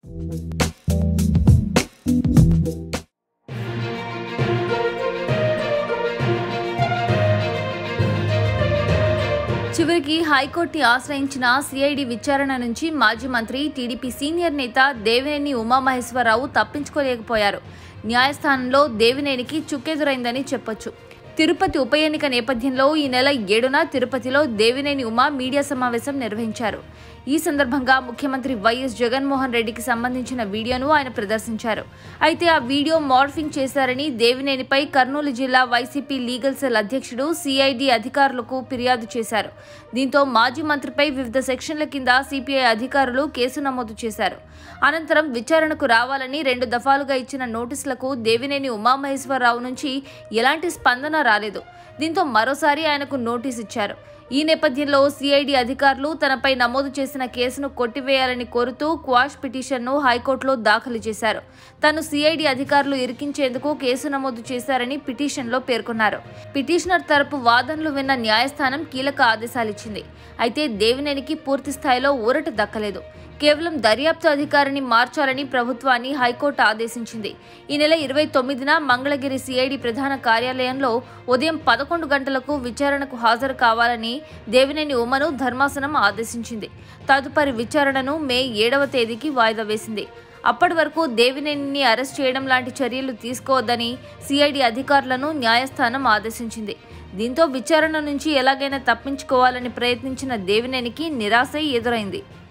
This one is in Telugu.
చివరికి హైకోర్టుని ఆశ్రయించిన సిఐడి విచారణ నుంచి మాజీ మంత్రి టీడీపీ సీనియర్ నేత దేవినేని ఉమామహేశ్వరరావు తప్పించుకోలేకపోయారు న్యాయస్థానంలో దేవినేనికి చుక్కెదురైందని చెప్పొచ్చు తిరుపతి ఉప ఎన్నిక నేపథ్యంలో ఈ నెల ఏడున తిరుపతిలో దేవినేని ఉమా మీడియా సమావేశం నిర్వహించారు ఈ సందర్భంగా ముఖ్యమంత్రి వైఎస్ జగన్మోహన్ రెడ్డికి సంబంధించిన వీడియోను ఆయన ప్రదర్శించారు అయితే ఆ వీడియో మార్ఫింగ్ చేశారని దేవినేనిపై కర్నూలు జిల్లా వైసీపీ లీగల్ సెల్ అధ్యక్షుడు సిఐడి అధికారులకు ఫిర్యాదు చేశారు దీంతో మాజీ మంత్రిపై వివిధ సెక్షన్ల కింద సిపిఐ అధికారులు కేసు నమోదు చేశారు అనంతరం విచారణకు రావాలని రెండు దఫాలుగా ఇచ్చిన నోటీసులకు దేవినేని ఉమామహేశ్వరరావు నుంచి ఎలాంటి స్పందన రాలేదు దీంతో మరోసారి ఆయనకు నోటీస్ ఇచ్చారు ఈ నేపథ్యంలో సిఐడి అధికారులు తనపై నమోదు చేసిన కేసును కొట్టివేయాలని కోరుతూ క్వాష్ పిటిషన్ను హైకోర్టులో దాఖలు చేశారు తను సిఐడి అధికారులు ఇరికించేందుకు కేసు నమోదు చేశారని పిటిషన్లో పేర్కొన్నారు పిటిషనర్ తరపు వాదనలు విన్న న్యాయస్థానం కీలక ఆదేశాలిచ్చింది అయితే దేవినేనికి పూర్తి స్థాయిలో ఊరట దక్కలేదు కేవలం దర్యాప్తు అధికారిని మార్చాలని ప్రభుత్వాన్ని హైకోర్టు ఆదేశించింది ఈ నెల ఇరవై తొమ్మిదిన మంగళగిరి సిఐడి ప్రధాన కార్యాలయంలో ఉదయం పదకొండు గంటలకు విచారణకు హాజరు కావాలని దేవినేని ఉమను ధర్మాసనం ఆదేశించింది తదుపరి విచారణను మే ఏడవ తేదీకి వాయిదా వేసింది అప్పటి వరకు దేవినేనిని అరెస్ట్ చేయడం లాంటి చర్యలు తీసుకోవద్దని సిఐడి అధికారులను న్యాయస్థానం ఆదేశించింది దీంతో విచారణ నుంచి ఎలాగైనా తప్పించుకోవాలని ప్రయత్నించిన దేవినేనికి నిరాశ ఎదురైంది